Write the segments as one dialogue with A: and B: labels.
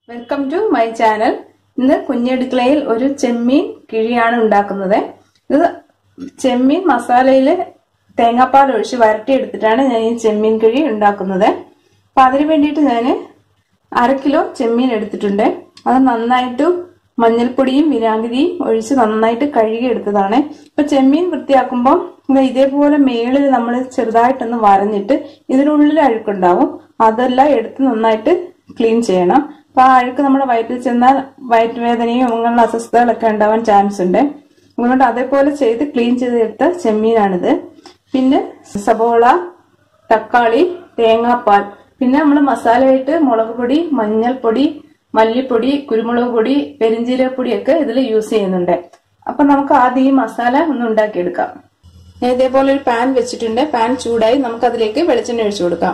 A: welcome to my channel ഇന്ന് കുഞ്ഞടുക്കളയിൽ ഒരു ചെമ്മീൻ കിഴിയാണ് ഉണ്ടാക്കുന്നത് ഇത് ചെമ്മീൻ മസാലയിൽ തേങ്ങാപ്പാൽ ഒഴിച്ച് വരട്ടിയെടുത്തിട്ടാണ് ഞാൻ ഈ ചെമ്മീൻ കിഴി ഉണ്ടാക്കുന്നത് അപ്പൊ അതിന് വേണ്ടിയിട്ട് ഞാൻ അര കിലോ ചെമ്മീൻ എടുത്തിട്ടുണ്ട് അത് നന്നായിട്ട് മഞ്ഞൾപ്പൊടിയും വിനാഗിരിയും ഒഴിച്ച് നന്നായിട്ട് കഴുകി എടുത്തതാണ് ഇപ്പൊ ചെമ്മീൻ വൃത്തിയാക്കുമ്പോൾ ഇത് ഇതേപോലെ മേളിൽ നമ്മൾ ചെറുതായിട്ടൊന്ന് വരഞ്ഞിട്ട് ഇതിനുള്ളിൽ അഴുക്കുണ്ടാവും അതെല്ലാം എടുത്ത് നന്നായിട്ട് ക്ലീൻ ചെയ്യണം അപ്പൊ ആ അഴുക്ക് നമ്മുടെ വയറ്റിൽ ചെന്നാൽ വയറ്റുവേദനയും അങ്ങനെയുള്ള അസ്വസ്ഥതകളൊക്കെ ഉണ്ടാവാൻ ചാൻസ് ഉണ്ട് അതുകൊണ്ട് അതേപോലെ ചെയ്ത് ക്ലീൻ ചെയ്തെടുത്ത ചെമ്മീനാണിത് പിന്നെ സബോള തക്കാളി തേങ്ങാപ്പാൽ പിന്നെ നമ്മൾ മസാലയായിട്ട് മുളക് പൊടി മഞ്ഞൾപ്പൊടി മല്ലിപ്പൊടി കുരുമുളക് പൊടി പെരിഞ്ചീരകപ്പൊടിയൊക്കെ ഇതിൽ യൂസ് ചെയ്യുന്നുണ്ട് അപ്പൊ നമുക്ക് ആദ്യം ഈ മസാല ഒന്ന് ഉണ്ടാക്കിയെടുക്കാം ഞാൻ ഇതേപോലെ ഒരു പാൻ വെച്ചിട്ടുണ്ട് പാൻ ചൂടായി നമുക്ക് അതിലേക്ക് വെളിച്ചെണ്ണ ഒഴിച്ചു കൊടുക്കാം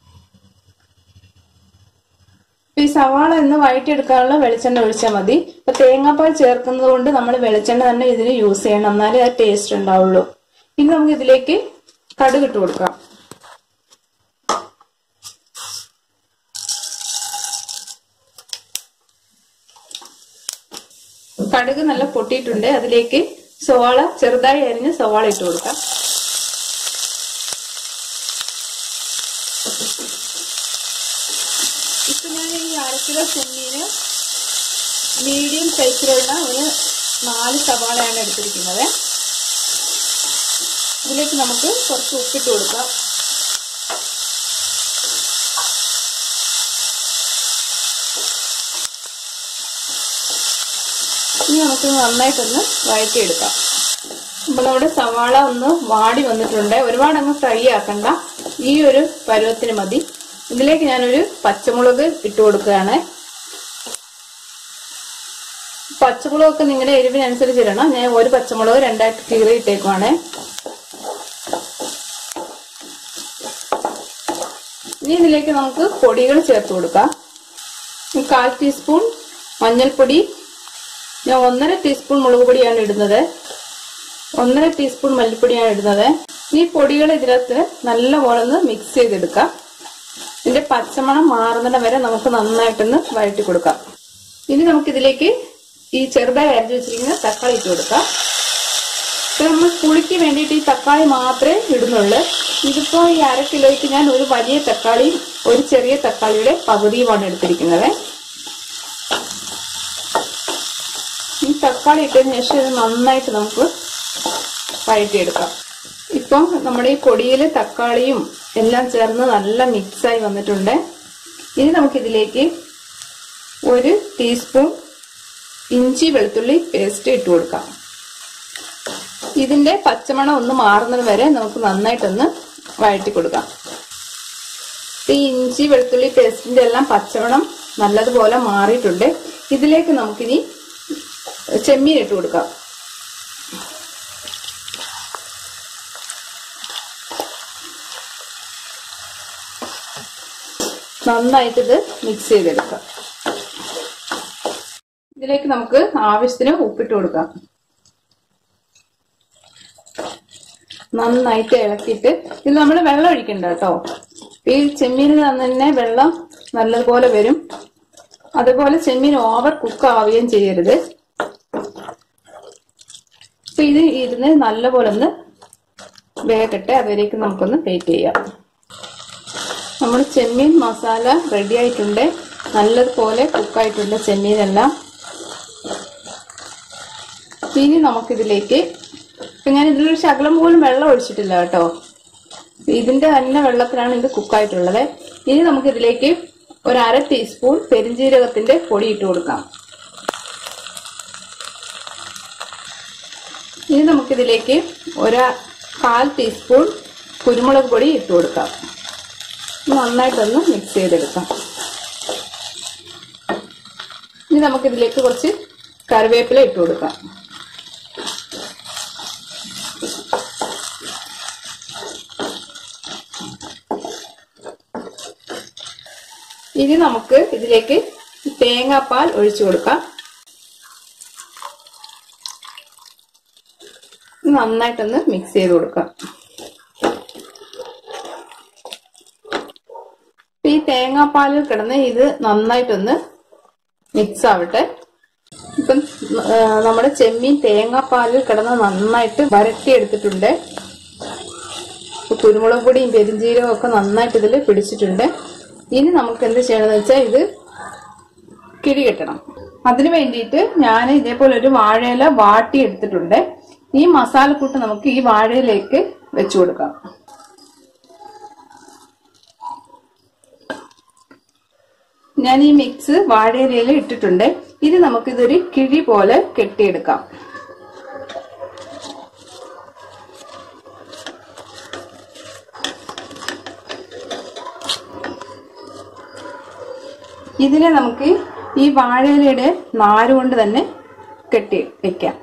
A: ഈ സവാള എന്ന് വഴറ്റിയെടുക്കാനുള്ള വെളിച്ചെണ്ണ ഒഴിച്ചാൽ മതി ഇപ്പൊ തേങ്ങാപ്പാൽ ചേർക്കുന്നത് കൊണ്ട് നമ്മൾ വെളിച്ചെണ്ണ തന്നെ ഇതിന് യൂസ് ചെയ്യണം എന്നാലേ അത് ടേസ്റ്റ് ഉണ്ടാവുള്ളൂ ഇനി നമുക്ക് ഇതിലേക്ക് കടുക് ഇട്ട് കൊടുക്കാം കടുക് നല്ല പൊട്ടിയിട്ടുണ്ട് അതിലേക്ക് സവാള ചെറുതായി അരിഞ്ഞ് സവാള ഇട്ട് കൊടുക്കാം ഇപ്പൊ ഞാൻ ഈ അരക്കിലോ ചെമ്മീന് മീഡിയം സൈസിലുള്ള ഒരു നാല് സവാളയാണ് എടുത്തിരിക്കുന്നത് ഇതിലേക്ക് നമുക്ക് കുറച്ച് ഉപ്പിട്ട് കൊടുക്കാം ഇനി നമുക്ക് നന്നായിട്ടൊന്ന് വഴറ്റിയെടുക്കാം അപ്പോൾ നമ്മുടെ സവാള ഒന്ന് വാടി വന്നിട്ടുണ്ട് ഒരുപാട് അങ്ങ് ഫ്രൈ ആക്കണ്ട ഈ ഒരു പരുവത്തിന് മതി ഇതിലേക്ക് ഞാനൊരു പച്ചമുളക് ഇട്ട് കൊടുക്കുകയാണ് പച്ചമുളകൊക്കെ നിങ്ങളുടെ എരിവിനനുസരിച്ച് ഇടണം ഞാൻ ഒരു പച്ചമുളക് രണ്ടായിട്ട് കീറി ഇട്ടേക്കുവാണ് ഇനി ഇതിലേക്ക് നമുക്ക് പൊടികൾ ചേർത്ത് കൊടുക്കാം കാൽ ടീസ്പൂൺ മഞ്ഞൾപ്പൊടി ഞാൻ ഒന്നര ടീസ്പൂൺ മുളക് പൊടിയാണ് ഇടുന്നത് ഒന്നര ടീസ്പൂൺ മല്ലിപ്പൊടിയാണ് ഇടുന്നത് ഈ പൊടികൾ ഇതിനകത്ത് നല്ലപോലെ ഒന്ന് മിക്സ് ചെയ്തെടുക്കാം ഇതിന്റെ പച്ചമണം മാറുന്നിടം വരെ നമുക്ക് നന്നായിട്ടൊന്ന് വഴറ്റി കൊടുക്കാം ഇനി നമുക്കിതിലേക്ക് ഈ ചെറുതായി അരിഞ്ഞു വെച്ചിരിക്കുന്ന തക്കാളി ഇട്ട് കൊടുക്കാം ഇപ്പൊ നമ്മൾ പുളിക്ക് വേണ്ടിയിട്ട് ഈ തക്കാളി മാത്രമേ ഇടുന്നുള്ളൂ ഇതിപ്പോ ഈ അര കിലോയ്ക്ക് ഞാൻ ഒരു വലിയ തക്കാളിയും ഒരു ചെറിയ തക്കാളിയുടെ പകുതിയുമാണ് എടുത്തിരിക്കുന്നത് ഈ തക്കാളി ഇട്ടതിന് ശേഷം ഇത് നന്നായിട്ട് നമുക്ക് വഴറ്റിയെടുക്കാം ഇപ്പം നമ്മുടെ ഈ പൊടിയിൽ തക്കാളിയും എല്ലാം ചേർന്ന് നല്ല മിക്സായി വന്നിട്ടുണ്ട് ഇനി നമുക്കിതിലേക്ക് ഒരു ടീസ്പൂൺ ഇഞ്ചി വെളുത്തുള്ളി പേസ്റ്റ് ഇട്ട് കൊടുക്കാം ഇതിന്റെ പച്ചമണം ഒന്ന് മാറുന്നത് വരെ നമുക്ക് നന്നായിട്ടൊന്ന് വഴറ്റി കൊടുക്കാം ഈ ഇഞ്ചി വെളുത്തുള്ളി പേസ്റ്റിന്റെ എല്ലാം പച്ചമണം നല്ലതുപോലെ മാറിയിട്ടുണ്ട് ഇതിലേക്ക് നമുക്കിനി ചെമ്മീൻ ഇട്ട് കൊടുക്കാം നന്നായിട്ട് ഇത് മിക്സ് ചെയ്തെടുക്കാം ഇതിലേക്ക് നമുക്ക് ആവശ്യത്തിന് ഉപ്പിട്ട് കൊടുക്കാം നന്നായിട്ട് ഇളക്കിയിട്ട് ഇത് നമ്മൾ വെള്ളം ഒഴിക്കണ്ട കേട്ടോ ഈ ചെമ്മീനിൽ തന്നെ വെള്ളം നല്ലതുപോലെ വരും അതുപോലെ ചെമ്മീൻ ഓവർ കുക്ക് ആവുകയും ചെയ്യരുത് അപ്പൊ ഇത് ഇരുന്ന് നല്ലപോലെ ഒന്ന് വേകട്ടെ അതുവരേക്ക് നമുക്കൊന്ന് വെയിറ്റ് ചെയ്യാം നമ്മൾ ചെമ്മീൻ മസാല റെഡി ആയിട്ടുണ്ട് നല്ലതുപോലെ കുക്കായിട്ടുണ്ട് ചെമ്മീനെല്ലാം ഇനി നമുക്കിതിലേക്ക് ഇപ്പൊ ഞാൻ ഇതിലൊരു ശകലം പോലും വെള്ളം ഒഴിച്ചിട്ടില്ല കേട്ടോ ഇതിന്റെ തന്നെ വെള്ളത്തിലാണ് ഇത് കുക്കായിട്ടുള്ളത് ഇനി നമുക്കിതിലേക്ക് ഒരു അര ടീസ്പൂൺ പെരിഞ്ജീരകത്തിന്റെ പൊടി ഇട്ട് കൊടുക്കാം ഇനി നമുക്കിതിലേക്ക് ഒരു കാൽ ടീസ്പൂൺ കുരുമുളക് പൊടി ഇട്ട് കൊടുക്കാം നന്നായിട്ടൊന്ന് മിക്സ് ചെയ്തെടുക്കാം ഇനി നമുക്കിതിലേക്ക് കുറച്ച് കറിവേപ്പില ഇട്ട് കൊടുക്കാം ഇനി നമുക്ക് ഇതിലേക്ക് തേങ്ങാപ്പാൽ ഒഴിച്ചു കൊടുക്കാം നന്നായിട്ടൊന്ന് മിക്സ് ചെയ്ത് കൊടുക്കാം ഈ തേങ്ങാപ്പാലിൽ കിടന്ന് ഇത് നന്നായിട്ടൊന്ന് മിക്സ് ആവട്ടെ ഇപ്പം ആ, നമ്മുടെ ചെമ്മീൻ തേങ്ങാപ്പാലിൽ കിടന്ന് നന്നായിട്ട് വരട്ടി എടുത്തിട്ടുണ്ട് ഇപ്പൊ കുരുമുളക് പൊടിയും പെരിഞ്ചീരകവും ഒക്കെ നന്നായിട്ട് ഇതിൽ പിടിച്ചിട്ടുണ്ട് ഇനി നമുക്ക് എന്ത് ചെയ്യണമെന്ന് വെച്ചാൽ ഇത് കിഴി കെട്ടണം അതിനു വേണ്ടിയിട്ട് ഞാൻ ഇതേപോലെ ഒരു വാഴയില വാട്ടി എടുത്തിട്ടുണ്ട് ഈ മസാലക്കൂട്ട് നമുക്ക് ഈ വാഴയിലേക്ക് വെച്ചു കൊടുക്കാം ഞാൻ ഈ മിക്സ് വാഴയിലയിൽ ഇട്ടിട്ടുണ്ട് ഇനി നമുക്ക് ഇതൊരു കിഴി പോലെ കെട്ടിയെടുക്കാം ഇതിനെ നമുക്ക് ഈ വാഴയിലയുടെ നാര് കൊണ്ട് തന്നെ കെട്ടി വെക്കാം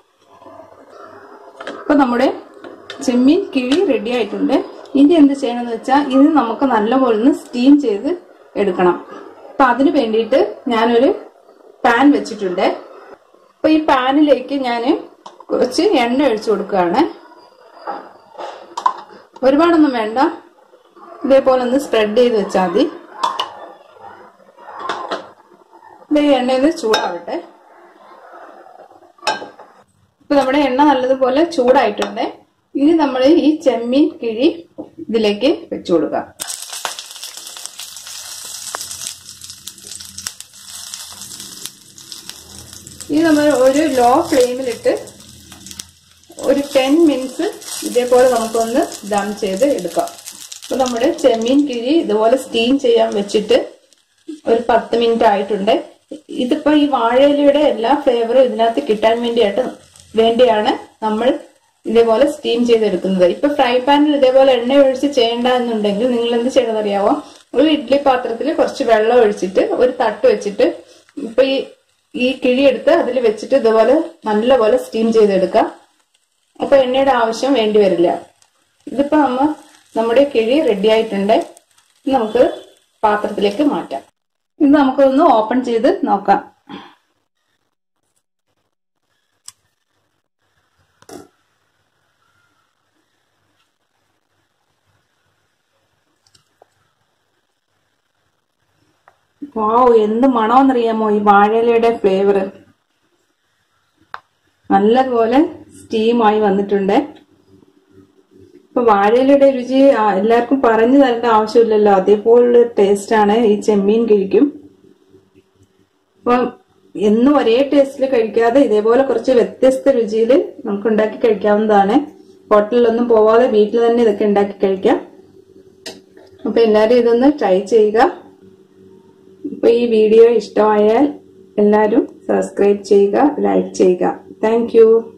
A: ഇപ്പൊ നമ്മുടെ ചെമ്മീൻ കിഴി റെഡി ആയിട്ടുണ്ട് ഇനി എന്ത് ചെയ്യണമെന്ന് വെച്ചാൽ ഇത് നമുക്ക് നല്ലപോലെ ഒന്ന് സ്റ്റീം ചെയ്ത് എടുക്കണം അപ്പൊ അതിന് വേണ്ടിയിട്ട് ഞാനൊരു പാൻ വെച്ചിട്ടുണ്ട് അപ്പൊ ഈ പാനിലേക്ക് ഞാൻ കുറച്ച് എണ്ണ ഒഴിച്ചു കൊടുക്കുകയാണ് ഒരുപാടൊന്നും വേണ്ട ഇതേപോലെ ഒന്ന് സ്പ്രെഡ് ചെയ്ത് വെച്ചാൽ മതി ഇത് എണ്ണയിൽ ചൂടാവട്ടെ ഇപ്പൊ നമ്മുടെ എണ്ണ നല്ലതുപോലെ ചൂടായിട്ടുണ്ട് ഇനി നമ്മൾ ഈ ചെമ്മീൻ കിഴി ഇതിലേക്ക് വെച്ചു കൊടുക്കാം ഇത് നമ്മൾ ഒരു ലോ ഫ്ലെയിമിലിട്ട് ഒരു ടെൻ മിനിറ്റ്സ് ഇതേപോലെ നമുക്കൊന്ന് ദം ചെയ്ത് എടുക്കാം അപ്പൊ നമ്മുടെ ചെമ്മീൻ കിഴി ഇതുപോലെ സ്റ്റീം ചെയ്യാൻ വെച്ചിട്ട് ഒരു പത്ത് മിനിറ്റ് ആയിട്ടുണ്ട് ഇതിപ്പോ ഈ വാഴയിലയുടെ എല്ലാ ഫ്ലേവറും ഇതിനകത്ത് കിട്ടാൻ വേണ്ടിയായിട്ട് വേണ്ടിയാണ് നമ്മൾ ഇതേപോലെ സ്റ്റീം ചെയ്തെടുക്കുന്നത് ഇപ്പൊ ഫ്രൈ പാനിൽ ഇതേപോലെ എണ്ണ ഒഴിച്ച് ചെയ്യേണ്ട എന്നുണ്ടെങ്കിൽ നിങ്ങൾ എന്ത് ചെയ്യണമെന്ന് അറിയാവോ ഒരു ഇഡ്ഡലി പാത്രത്തിൽ കുറച്ച് വെള്ളം ഒഴിച്ചിട്ട് ഒരു തട്ട് വെച്ചിട്ട് ഇപ്പൊ ഈ ഈ കിഴി എടുത്ത് അതിൽ വെച്ചിട്ട് ഇതുപോലെ നല്ലപോലെ സ്റ്റീം ചെയ്തെടുക്കാം അപ്പൊ എണ്ണയുടെ ആവശ്യം വേണ്ടി വരില്ല ഇതിപ്പോ നമ്മ നമ്മുടെ കിഴി റെഡി ആയിട്ടുണ്ട് ഇനി നമുക്ക് പാത്രത്തിലേക്ക് മാറ്റാം ഇത് നമുക്കൊന്ന് ഓപ്പൺ ചെയ്ത് നോക്കാം വാവ് എന്ത് മണമെന്നറിയാമോ ഈ വാഴയിലയുടെ ഫ്ലേവർ നല്ലതുപോലെ സ്റ്റീമായി വന്നിട്ടുണ്ട് ഇപ്പൊ വാഴയിലയുടെ രുചി ആ, എല്ലാവർക്കും പറഞ്ഞു തരേണ്ട ആവശ്യമില്ലല്ലോ അതേപോലുള്ള ടേസ്റ്റ് ആണ് ഈ ചെമ്മീൻ കിഴിക്കും അപ്പൊ എന്നും ഒരേ ടേസ്റ്റിൽ കഴിക്കാതെ ഇതേപോലെ കുറച്ച് വ്യത്യസ്ത രുചിയിൽ നമുക്ക് ഉണ്ടാക്കി കഴിക്കാവുന്നതാണ് ഹോട്ടലിലൊന്നും പോവാതെ വീട്ടിൽ തന്നെ ഇതൊക്കെ ഉണ്ടാക്കി കഴിക്കാം അപ്പൊ എല്ലാവരും ഇതൊന്ന് ട്രൈ ചെയ്യുക അപ്പൊ ഈ വീഡിയോ ഇഷ്ടമായാൽ എല്ലാവരും സബ്സ്ക്രൈബ് ചെയ്യുക ലൈക്ക് ചെയ്യുക താങ്ക്